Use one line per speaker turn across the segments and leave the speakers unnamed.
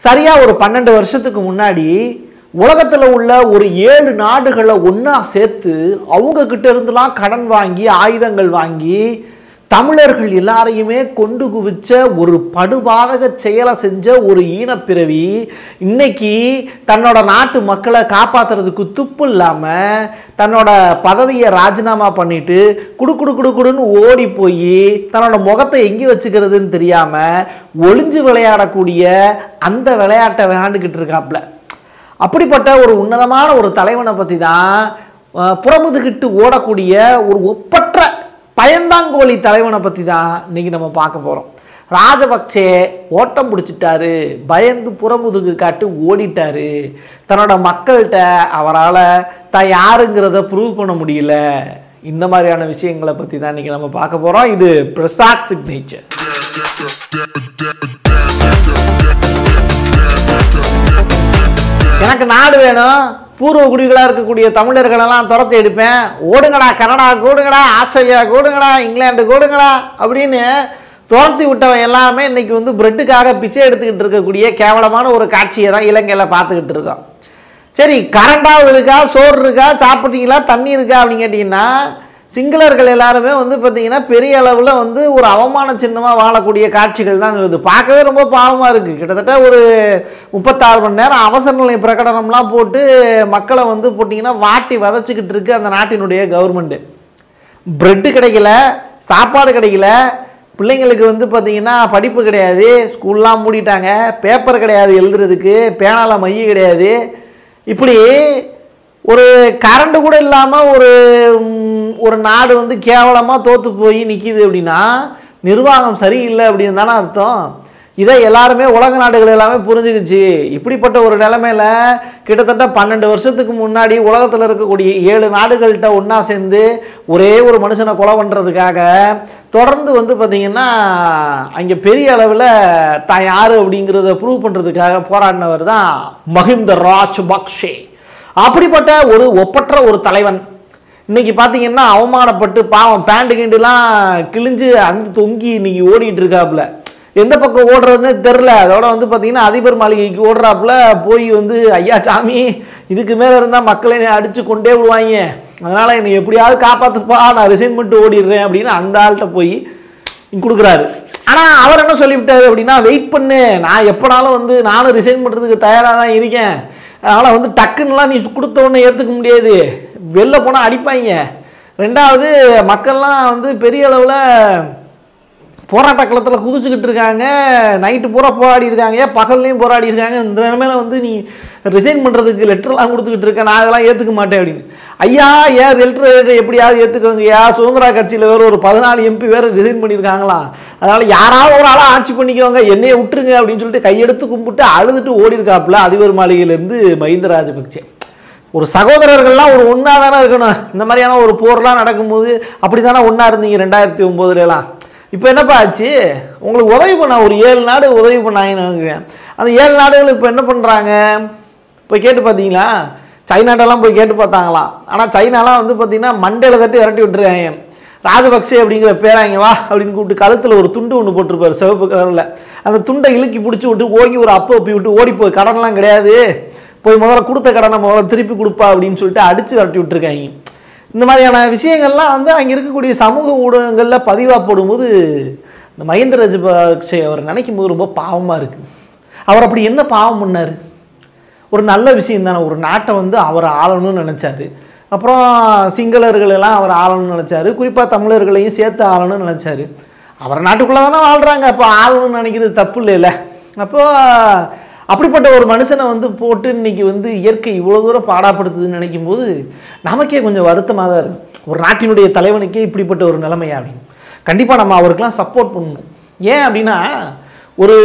சரியா ஒரு பன்னெண்டு வருஷத்துக்கு முன்னாடி உலகத்துல உள்ள ஒரு ஏழு நாடுகளை ஒண்ணா சேர்த்து அவங்க கிட்ட இருந்துலாம் கடன் வாங்கி ஆயுதங்கள் வாங்கி தமிழர்கள் எல்லாரையுமே கொண்டு குவிச்ச ஒரு படுபாதக செயலை செஞ்ச ஒரு ஈனப்பிறவி இன்னைக்கு தன்னோட நாட்டு மக்களை காப்பாத்துறதுக்கு துப்பு இல்லாம தன்னோட பதவியை ராஜினாமா பண்ணிட்டு குடு குடு குடு குடுன்னு ஓடி போய் தன்னோட முகத்தை எங்கே வச்சுக்கிறதுன்னு தெரியாம ஒளிஞ்சு விளையாடக்கூடிய அந்த விளையாட்டை விளையாண்டுக்கிட்டு இருக்காப்ல அப்படிப்பட்ட ஒரு உன்னதமான ஒரு தலைவனை பற்றி தான் அஹ், புறமுதுகிட்டு ஓடக்கூடிய ஒரு ஒப்பற்ற பயந்தாங்கோலி தலைவனை பற்றி தான் இன்னைக்கு நம்ம பார்க்க போகிறோம் ராஜபக்சே ஓட்டம் பிடிச்சிட்டாரு பயந்து புறமுதுகு காட்டு ஓடிட்டாரு தன்னோட மக்கள்கிட்ட அவரால் தான் யாருங்கிறத ப்ரூவ் பண்ண முடியல இந்த மாதிரியான விஷயங்களை பற்றி தான் இன்னைக்கு நம்ம பார்க்க போகிறோம் இது பிரசாத் சிக்னேச்சர் எனக்கு நாடு வேணும் பூர்வ குடிகளாக இருக்கக்கூடிய தமிழர்களெல்லாம் துரத்தி எடுப்பேன் ஓடுங்கடா கனடா கூடுங்கடா ஆஸ்திரேலியா கூடுங்கடா இங்கிலாந்து கூடுங்கடா அப்படின்னு துரத்தி விட்டவன் எல்லாமே இன்னைக்கு வந்து பிரெட்டுக்காக பிச்சை எடுத்துக்கிட்டு இருக்கக்கூடிய கேவலமான ஒரு காட்சியை தான் இலங்கையில் பார்த்துக்கிட்டு இருக்கோம் சரி கரண்டாவது இருக்கா சோறு இருக்கா சாப்பிட்டீங்களா தண்ணி இருக்கா அப்படின்னு கேட்டிங்கன்னா சிங்களர்கள் எல்லாருமே வந்து பார்த்தீங்கன்னா பெரிய அளவில் வந்து ஒரு அவமான சின்னமாக வாழக்கூடிய காட்சிகள் தான் இருக்குது பார்க்கவே ரொம்ப பாவமாக இருக்குது கிட்டத்தட்ட ஒரு முப்பத்தாறு மணி நேரம் அவசர நிலை பிரகடனம்லாம் போட்டு மக்களை வந்து போட்டிங்கன்னா வாட்டி வதச்சிக்கிட்டு இருக்கு அந்த நாட்டினுடைய கவர்மெண்ட்டு பிரெட்டு கிடைக்கல சாப்பாடு கிடைக்கல பிள்ளைங்களுக்கு வந்து பார்த்தீங்கன்னா படிப்பு கிடையாது ஸ்கூல்லாம் மூடிட்டாங்க பேப்பர் கிடையாது எழுதுறதுக்கு பேனால மைய கிடையாது இப்படி ஒரு கரண்ட் கூட இல்லாமல் ஒரு ம், ஒரு நாடு வந்து கேவலமாக தோற்று போய் நிற்கிது அப்படின்னா நிர்வாகம் சரியில்லை அப்படின்னு தானே அர்த்தம் இதை எல்லாருமே உலக நாடுகள் எல்லாமே புரிஞ்சுக்கிச்சு இப்படிப்பட்ட ஒரு நிலைமையில கிட்டத்தட்ட பன்னெண்டு வருஷத்துக்கு முன்னாடி உலகத்தில் இருக்கக்கூடிய ஏழு நாடுகள்கிட்ட ஒன்றா சேர்ந்து ஒரே ஒரு மனுஷனை கொலை பண்ணுறதுக்காக தொடர்ந்து வந்து பார்த்திங்கன்னா அங்கே பெரிய அளவில் தான் யார் அப்படிங்கிறத ப்ரூவ் பண்ணுறதுக்காக போராடினவர் தான் மஹிந்த ராஜபக்ஷே அப்படிப்பட்ட ஒரு ஒப்பற்ற ஒரு தலைவன் இன்னைக்கு பார்த்தீங்கன்னா அவமானப்பட்டு பாவம் பேண்ட் கிண்டுலாம் கிழிஞ்சு அந்த தொங்கி இன்னைக்கு ஓடிட்டு இருக்காப்புல எந்த பக்கம் ஓடுறதுன்னு தெரில அதோட வந்து பார்த்தீங்கன்னா அதிபர் மாளிகைக்கு ஓடுறாப்புல போய் வந்து ஐயா சாமி இதுக்கு மேலே இருந்தால் மக்களை என்னை அடித்து கொண்டே விடுவாங்க அதனால் என்னை எப்படியாவது காப்பாற்றுப்பா நான் ரிசைன் பண்ணிட்டு ஓடிடுறேன் அப்படின்னு அந்த ஆள்கிட்ட போய் கொடுக்குறாரு ஆனால் அவர் என்ன சொல்லிவிட்டாரு அப்படின்னா வெயிட் பண்ணு நான் எப்போனாலும் வந்து நானும் ரிசைன் பண்ணுறதுக்கு தயாராக தான் இருக்கேன் அதனால் வந்து டக்குன்னுலாம் நீ கொடுத்த உடனே ஏற்றுக்க முடியாது வெளில போனால் அடிப்பாங்க ரெண்டாவது மக்கள்லாம் வந்து பெரிய அளவில் போராட்ட களத்தில் குதிச்சுக்கிட்டு இருக்காங்க நைட்டு பூரா போராடி இருக்காங்க பகல்லையும் போராடி இருக்காங்க இந்த நிலைமையில வந்து நீ ரிசைன் பண்ணுறதுக்கு லெட்டர்லாம் கொடுத்துக்கிட்டு இருக்க நான் அதெல்லாம் ஏற்றுக்க மாட்டேன் அப்படின்னு ஐயா ஏன் லெட்டர் எப்படியாவது ஏற்றுக்கோங்கய்யா சுதந்திரா கட்சியில் வேறு ஒரு பதினாலு எம்பி வேறு ரிசைன் பண்ணியிருக்காங்களாம் அதனால் யாராவது ஒரு ஆளாக ஆட்சி பண்ணிக்கோங்க என்னைய விட்டுருங்க அப்படின்னு சொல்லிட்டு கையெடுத்து கும்பிட்டு அழுதுட்டு ஓடி இருக்காப்புல அதிபர் மாளிகையிலேருந்து மஹிந்த ராஜபக்சே ஒரு சகோதரர்கள்லாம் ஒரு ஒன்றா தானே இருக்கணும் இந்த மாதிரியான ஒரு போர்லாம் நடக்கும்போது அப்படி தானே ஒன்றா இருந்தீங்க ரெண்டாயிரத்தி ஒம்போதுலலாம் இப்போ என்னப்பா ஆச்சு உங்களுக்கு உதவி பண்ண ஒரு ஏழு நாடு உதவி பண்ணாங்கன்னு நினைக்கிறேன் அந்த ஏழு நாடுகள் இப்போ என்ன பண்ணுறாங்க போய் கேட்டு பார்த்தீங்களா சைனாட்டெல்லாம் போய் கேட்டு பார்த்தாங்களாம் ஆனால் சைனாலாம் வந்து பார்த்தீங்கன்னா மண்டையில் தட்டி விரட்டி விட்டுருக்காங்க ராஜபக்சே அப்படிங்கிற பேராங்க வா அப்படின்னு கூப்பிட்டு கழுத்தில் ஒரு துண்டு ஒன்று போட்டிருப்பாரு சிவப்பு கலரில் அந்த துண்டை இழுக்கி பிடிச்சி விட்டு ஓங்கி ஒரு அப்போ ஒப்பி விட்டு ஓடி போய் கடன்லாம் கிடையாது போய் முதல்ல கொடுத்த கடனை முதல்ல திருப்பி கொடுப்பா அப்படின்னு சொல்லிட்டு அடித்து விரட்டி விட்டுருக்காங்க இந்த மாதிரியான விஷயங்கள்லாம் வந்து அங்கே இருக்கக்கூடிய சமூக ஊடகங்களில் பதிவாக போடும்போது இந்த மஹிந்த ராஜபக்சே அவர் நினைக்கும் போது ரொம்ப பாவமாக இருக்குது அவர் அப்படி என்ன பாவம் பண்ணார் ஒரு நல்ல விஷயம் தானே ஒரு நாட்டை வந்து அவர் ஆளணும்னு நினச்சாரு அப்புறம் சிங்களர்கள் எல்லாம் அவர் ஆளணும்னு நினச்சாரு குறிப்பாக தமிழர்களையும் சேர்த்து ஆளணும்னு நினச்சாரு அவர் நாட்டுக்குள்ளே தானே வாழ்கிறாங்க அப்போ ஆளணும்னு நினைக்கிறது தப்பு இல்லைல்ல அப்போ அப்படிப்பட்ட ஒரு மனுஷனை வந்து போட்டு இன்னைக்கு வந்து இயற்கை இவ்வளோ தூரம் பாடாப்படுத்துதுன்னு நினைக்கும் போது நமக்கே கொஞ்சம் வருத்தமாக தான் இருக்கும் ஒரு நாட்டினுடைய தலைவனுக்கே இப்படிப்பட்ட ஒரு நிலைமையா அப்படின்னு கண்டிப்பாக நம்ம அவருக்கெல்லாம் சப்போர்ட் பண்ணணும் ஏன் அப்படின்னா ஒரு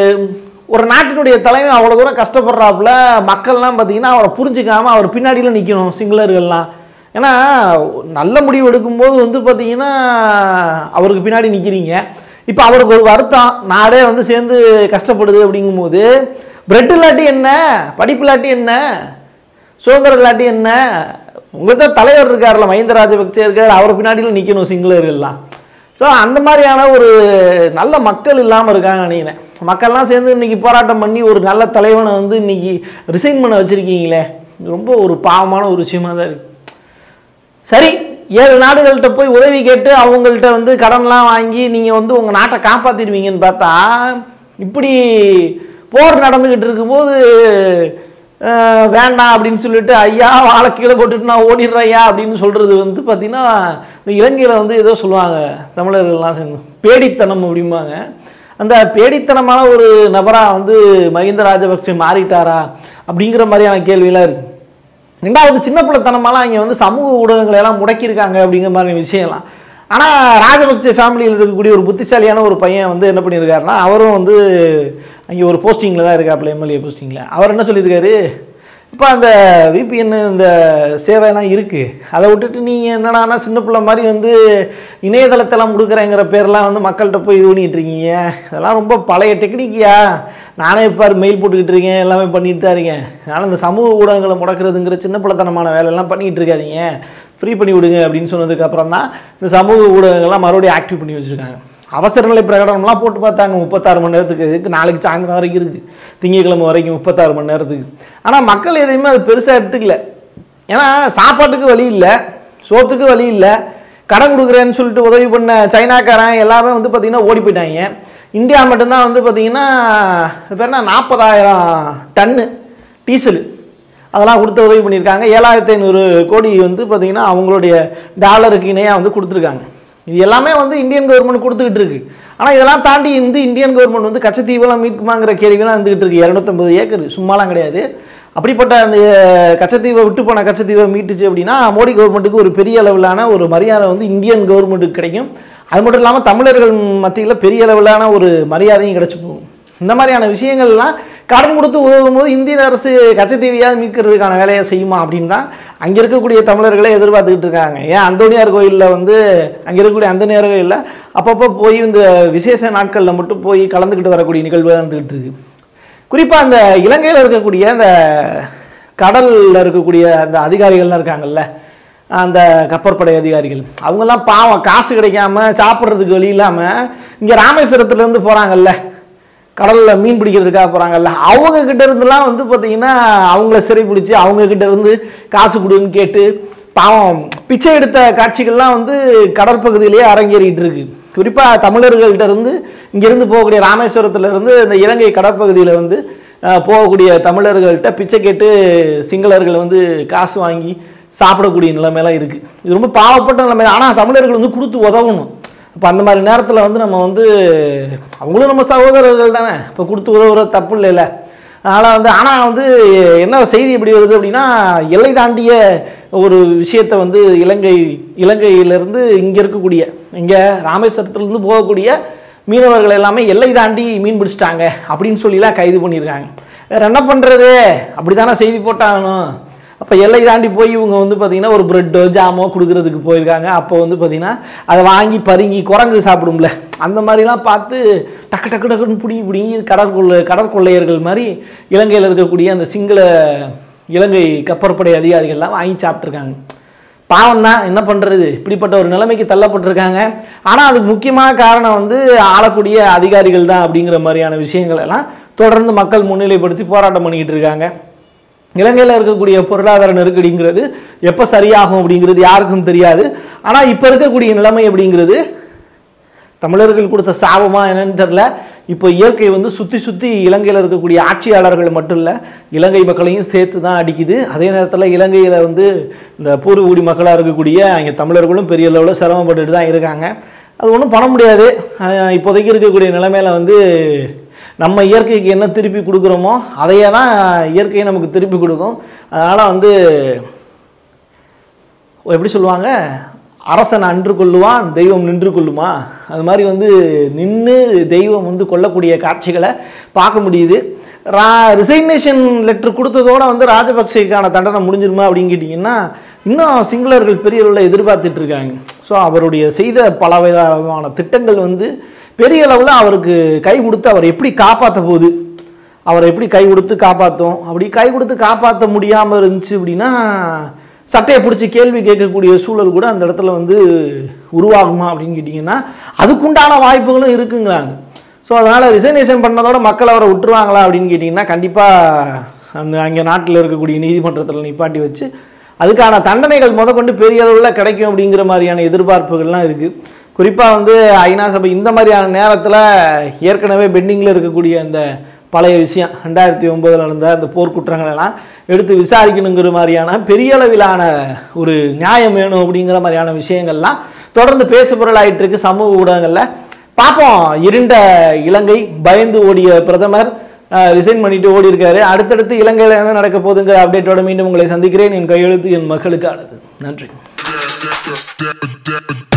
ஒரு நாட்டினுடைய தலைவன் அவ்வளோ தூரம் கஷ்டப்படுறாப்புல மக்கள்லாம் பார்த்தீங்கன்னா அவரை புரிஞ்சுக்காம அவர் பின்னாடியில் நிற்கணும் சிங்களர்கள்லாம் ஏன்னா நல்ல முடிவு எடுக்கும்போது வந்து பார்த்தீங்கன்னா அவருக்கு பின்னாடி நிற்கிறீங்க இப்போ அவருக்கு ஒரு வருத்தம் நாடே வந்து சேர்ந்து கஷ்டப்படுது அப்படிங்கும்போது பிரெட் இல்லாட்டி என்ன படிப்பு இல்லாட்டி என்ன சுதந்திரம் இல்லாட்டி என்ன உங்களுக்கு தான் தலைவர் இருக்கார்ல மஹிந்த ராஜபக்சே இருக்கார் அவர் பின்னாடியில் நிற்கணும் சிங்களர்கள்லாம் ஸோ அந்த மாதிரியான ஒரு நல்ல மக்கள் இல்லாமல் இருக்காங்க நினைக்கிறேன் மக்கள்லாம் சேர்ந்து இன்னைக்கு போராட்டம் பண்ணி ஒரு நல்ல தலைவனை வந்து இன்னைக்கு ரிசைன் பண்ண வச்சுருக்கீங்களே ரொம்ப ஒரு பாவமான ஒரு விஷயமா தான் இருக்குது சரி ஏழு நாடுகள்கிட்ட போய் உதவி கேட்டு அவங்கள்ட்ட வந்து கடன்லாம் வாங்கி நீங்கள் வந்து உங்கள் நாட்டை காப்பாற்றிடுவீங்கன்னு பார்த்தா இப்படி போர் நடந்துக்கிட்டு இருக்கும்போது அஹ், வேண்டாம் அப்படின்னு சொல்லிட்டு ஐயா வாழை கீழே போட்டுட்டு நான் ஓடிடுறேன் ஐயா அப்படின்னு சொல்கிறது வந்து பார்த்திங்கன்னா இந்த இலங்கையில் வந்து ஏதோ சொல்லுவாங்க தமிழர்கள்லாம் சேர்ந்து பேடித்தனம் அப்படிம்பாங்க அந்த பேடித்தனமான ஒரு நபராக வந்து மஹிந்த ராஜபக்சே மாறிட்டாரா அப்படிங்கிற மாதிரியான கேள்வியெல்லாம் இருக்குது ரெண்டாவது சின்ன பிள்ளைத்தனமாலாம் இங்கே வந்து சமூக ஊடகங்களை எல்லாம் முடக்கியிருக்காங்க அப்படிங்கிற மாதிரி விஷயம்லாம் ஆனால் ராஜபக்சே ஃபேமிலியில் இருக்கக்கூடிய ஒரு புத்திசாலியான ஒரு பையன் வந்து என்ன பண்ணியிருக்காருன்னா அவரும் வந்து அங்கே ஒரு போஸ்டிங்கில் தான் இருக்காப்புல எம்எல்ஏ போஸ்டிங்கில் அவர் என்ன சொல்லியிருக்காரு இப்போ அந்த விபிஎன் இந்த சேவையெல்லாம் இருக்குது அதை விட்டுட்டு நீங்கள் என்னடானா சின்ன பிள்ளை மாதிரி வந்து இணையதளத்தெல்லாம் கொடுக்குறேங்கிற பேர்லாம் வந்து மக்கள்கிட்ட போய் இது பண்ணிட்டு இருக்கீங்க இதெல்லாம் ரொம்ப பழைய டெக்னிக்கியா நானே இப்போ மெயில் போட்டுக்கிட்டு இருக்கேன் எல்லாமே பண்ணிட்டு தான் இருக்கேன் அதனால் இந்த சமூக ஊடகங்களை முடக்கிறதுங்கிற சின்ன பிள்ளைத்தனமான வேலையெல்லாம் பண்ணிக்கிட்டு இருக்காதீங்க ஃப்ரீ பண்ணி விடுங்க அப்படின்னு சொன்னதுக்கு அப்புறம் தான் இந்த சமூக ஊடகங்கள்லாம் மறுபடியும் ஆக்டிவ் பண்ணி வச்சுருக்காங்க அவசர நிலை பிரகடனம்லாம் போட்டு பார்த்தாங்க முப்பத்தாறு மணி நேரத்துக்கு இதுக்கு நாளைக்கு சாயந்தரம் வரைக்கும் இருக்குது திங்கட்கிழமை வரைக்கும் முப்பத்தாறு மணி நேரத்துக்கு ஆனால் மக்கள் எதையுமே அது பெருசாக எடுத்துக்கல ஏன்னா சாப்பாட்டுக்கு வழி இல்லை சோத்துக்கு வழி இல்லை கடன் கொடுக்குறேன்னு சொல்லிட்டு உதவி பண்ண சைனாக்காரன் எல்லாமே வந்து பார்த்திங்கன்னா ஓடி போயிட்டாங்க இந்தியா மட்டும்தான் வந்து பார்த்திங்கன்னா இது பேர் என்ன நாற்பதாயிரம் டன்னு டீசலு அதெல்லாம் கொடுத்து உதவி பண்ணியிருக்காங்க ஏழாயிரத்தி ஐநூறு கோடி வந்து பார்த்திங்கன்னா அவங்களுடைய டாலருக்கு இணையாக வந்து கொடுத்துருக்காங்க இது எல்லாமே வந்து இந்தியன் கவர்மெண்ட் கொடுத்துக்கிட்டு இருக்கு ஆனால் இதெல்லாம் தாண்டி இந்த இந்தியன் கவர்மெண்ட் வந்து கச்சத்தீவெல்லாம் மீட்குமாங்கிற கேள்விலாம் இருந்துகிட்டு இருக்கு இரநூத்தம்பது ஏக்கர் சும்மாலாம் கிடையாது அப்படிப்பட்ட அந்த கச்சத்தீவை விட்டு போன கச்சத்தீவை மீட்டுச்சு அப்படின்னா மோடி கவர்மெண்ட்டுக்கு ஒரு பெரிய அளவிலான ஒரு மரியாதை வந்து இந்தியன் கவர்மெண்ட்டுக்கு கிடைக்கும் அது மட்டும் இல்லாமல் தமிழர்கள் மத்தியில் பெரிய அளவிலான ஒரு மரியாதையும் கிடைச்சி போகும் இந்த மாதிரியான விஷயங்கள்லாம் கடன் கொடுத்து உதவும் போது இந்திய அரசு கச்சத்தீவையாவது மீட்கிறதுக்கான வேலையை செய்யுமா அப்படின்னு தான் அங்கே இருக்கக்கூடிய தமிழர்களே எதிர்பார்த்துக்கிட்டு இருக்காங்க ஏன் அந்தோனியார் கோயிலில் வந்து அங்கே இருக்கக்கூடிய அந்தோனியார் கோயிலில் அப்பப்போ போய் இந்த விசேஷ நாட்களில் மட்டும் போய் கலந்துக்கிட்டு வரக்கூடிய நிகழ்வு நடந்துக்கிட்டு இருக்கு குறிப்பாக அந்த இலங்கையில் இருக்கக்கூடிய அந்த கடலில் இருக்கக்கூடிய அந்த அதிகாரிகள்லாம் இருக்காங்கல்ல அந்த கப்பற்படை அதிகாரிகள் அவங்கெல்லாம் பாவம் காசு கிடைக்காம சாப்பிட்றதுக்கு வழி இல்லாமல் இங்கே ராமேஸ்வரத்துலேருந்து போகிறாங்கல்ல கடலில் மீன் பிடிக்கிறதுக்காக போகிறாங்கல்ல அவங்க கிட்ட இருந்துலாம் வந்து பார்த்தீங்கன்னா அவங்கள சிறை பிடிச்சி அவங்க கிட்ட இருந்து காசு கொடுன்னு கேட்டு பாவம் பிச்சை எடுத்த காட்சிகள்லாம் வந்து கடற்பகுதியிலேயே அரங்கேறிட்டு இருக்கு குறிப்பாக தமிழர்கள்ட்ட இருந்து இங்கேருந்து போகக்கூடிய ராமேஸ்வரத்துல இருந்து இந்த இலங்கை கடற்பகுதியில் வந்து அஹ், போகக்கூடிய தமிழர்கள்ட்ட பிச்சை கேட்டு சிங்களர்கள் வந்து காசு வாங்கி சாப்பிடக்கூடிய நிலைமையெல்லாம் இருக்குது இது ரொம்ப பாவப்பட்ட நிலைமை ஆனால் தமிழர்கள் வந்து கொடுத்து உதவணும் அப்போ அந்த மாதிரி நேரத்தில் வந்து நம்ம வந்து அவங்களும் நம்ம சகோதரர்கள் தானே இப்போ கொடுத்து உதவுறது தப்பு இல்லைல்ல அதனால் வந்து ஆனால் வந்து என்ன செய்தி எப்படி வருது அப்படின்னா எல்லை தாண்டிய ஒரு விஷயத்தை வந்து இலங்கை இலங்கையிலேருந்து இங்கே இருக்கக்கூடிய இங்கே ராமேஸ்வரத்துலேருந்து போகக்கூடிய மீனவர்கள் எல்லாமே எல்லை தாண்டி மீன் பிடிச்சிட்டாங்க அப்படின்னு சொல்லிலாம் கைது பண்ணியிருக்காங்க வேறு என்ன பண்ணுறது அப்படி தானே செய்தி போட்டாகணும் அப்போ எல்லை தாண்டி போய் இவங்க வந்து பார்த்தீங்கன்னா ஒரு ப்ரெட்டோ ஜாமோ கொடுக்கறதுக்கு போயிருக்காங்க அப்போ வந்து பார்த்தீங்கன்னா அதை வாங்கி பருங்கி குரங்கு சாப்பிடும்ல அந்த மாதிரிலாம் பார்த்து டக்கு டக்கு டக்குன்னு பிடிங்கி பிடிங்கி கடற்கொள்ளை கடற்கொள்ளையர்கள் மாதிரி இலங்கையில் இருக்கக்கூடிய அந்த சிங்கள இலங்கை கப்பற்படை அதிகாரிகள்லாம் வாங்கி சாப்பிட்ருக்காங்க பாவம் தான் என்ன பண்ணுறது இப்படிப்பட்ட ஒரு நிலைமைக்கு தள்ளப்பட்டிருக்காங்க ஆனால் அதுக்கு முக்கியமான காரணம் வந்து ஆளக்கூடிய அதிகாரிகள் தான் அப்படிங்கிற மாதிரியான விஷயங்கள் எல்லாம் தொடர்ந்து மக்கள் முன்னிலைப்படுத்தி போராட்டம் பண்ணிக்கிட்டு இருக்காங்க இலங்கையில் இருக்கக்கூடிய பொருளாதார நெருக்கடிங்கிறது எப்போ சரியாகும் அப்படிங்கிறது யாருக்கும் தெரியாது ஆனால் இப்போ இருக்கக்கூடிய நிலைமை அப்படிங்கிறது தமிழர்கள் கொடுத்த சாபமா என்னன்னு தெரில இப்போ இயற்கை வந்து சுற்றி சுற்றி இலங்கையில் இருக்கக்கூடிய ஆட்சியாளர்கள் மட்டும் இல்லை இலங்கை மக்களையும் சேர்த்து தான் அடிக்குது அதே நேரத்தில் இலங்கையில் வந்து இந்த பூர்வகுடி மக்களாக இருக்கக்கூடிய அங்கே தமிழர்களும் பெரிய அளவில் சிரமப்பட்டுட்டு தான் இருக்காங்க அது ஒன்றும் பண்ண முடியாது அஹ் இப்போதைக்கு இருக்கக்கூடிய நிலைமையில வந்து நம்ம இயற்கைக்கு என்ன திருப்பி கொடுக்குறோமோ அதையே தான் இயற்கையை நமக்கு திருப்பி கொடுக்கும் அதனால் வந்து எப்படி சொல்லுவாங்க அரசன் அன்று கொள்ளுவான் தெய்வம் நின்று கொள்ளுமா அது மாதிரி வந்து நின்று தெய்வம் வந்து கொல்லக்கூடிய காட்சிகளை பார்க்க முடியுது ரா ரிசைக்னேஷன் லெட்டர் கொடுத்ததோட வந்து ராஜபக்சேக்கான தண்டனை முடிஞ்சிருமா அப்படின்னு கேட்டிங்கன்னா இன்னும் சிங்களர்கள் பெரிய அளவில் எதிர்பார்த்துட்டு இருக்காங்க ஸோ அவருடைய செய்த பல விதமான திட்டங்கள் வந்து பெரிய அளவில் அவருக்கு கை கொடுத்து அவர் எப்படி காப்பாற்ற போகுது அவரை எப்படி கை கொடுத்து காப்பாற்றும் அப்படி கை கொடுத்து காப்பாற்ற முடியாமல் இருந்துச்சு அப்படின்னா சட்டையை பிடிச்சி கேள்வி கேட்கக்கூடிய சூழல் கூட அந்த இடத்துல வந்து உருவாகுமா அப்படின்னு கேட்டிங்கன்னா அதுக்குண்டான வாய்ப்புகளும் இருக்குங்கிறாங்க ஸோ அதனால் ரிசைனேஷன் பண்ணதோட மக்கள் அவரை விட்டுருவாங்களா அப்படின்னு கேட்டிங்கன்னா கண்டிப்பாக அந்த அங்கே நாட்டில் இருக்கக்கூடிய நீதிமன்றத்தில் நிப்பாட்டி வச்சு அதுக்கான தண்டனைகள் முதற்கொண்டு பெரிய அளவில் கிடைக்கும் அப்படிங்கிற மாதிரியான எதிர்பார்ப்புகள்லாம் இருக்குது குறிப்பாக வந்து ஐநா சபை இந்த மாதிரியான நேரத்தில் ஏற்கனவே பெண்டிங்கில் இருக்கக்கூடிய அந்த பழைய விஷயம் ரெண்டாயிரத்தி ஒம்போதில் நடந்த அந்த போர்க்குற்றங்கள் எல்லாம் எடுத்து விசாரிக்கணுங்கிற மாதிரியான பெரிய அளவிலான ஒரு நியாயம் வேணும் அப்படிங்கிற மாதிரியான விஷயங்கள்லாம் தொடர்ந்து பேசு பொருளாயிட்டு இருக்கு சமூக ஊடகங்களில் பார்ப்போம் இருண்ட இலங்கை பயந்து ஓடிய பிரதமர் ரிசைன் பண்ணிட்டு ஓடி இருக்காரு அடுத்தடுத்து இலங்கையில் என்ன நடக்க போகுதுங்கிற அப்டேட்டோட மீண்டும் உங்களை சந்திக்கிறேன் என் கையெழுத்து என் மகளுக்கானது நன்றி
that, that, that, that.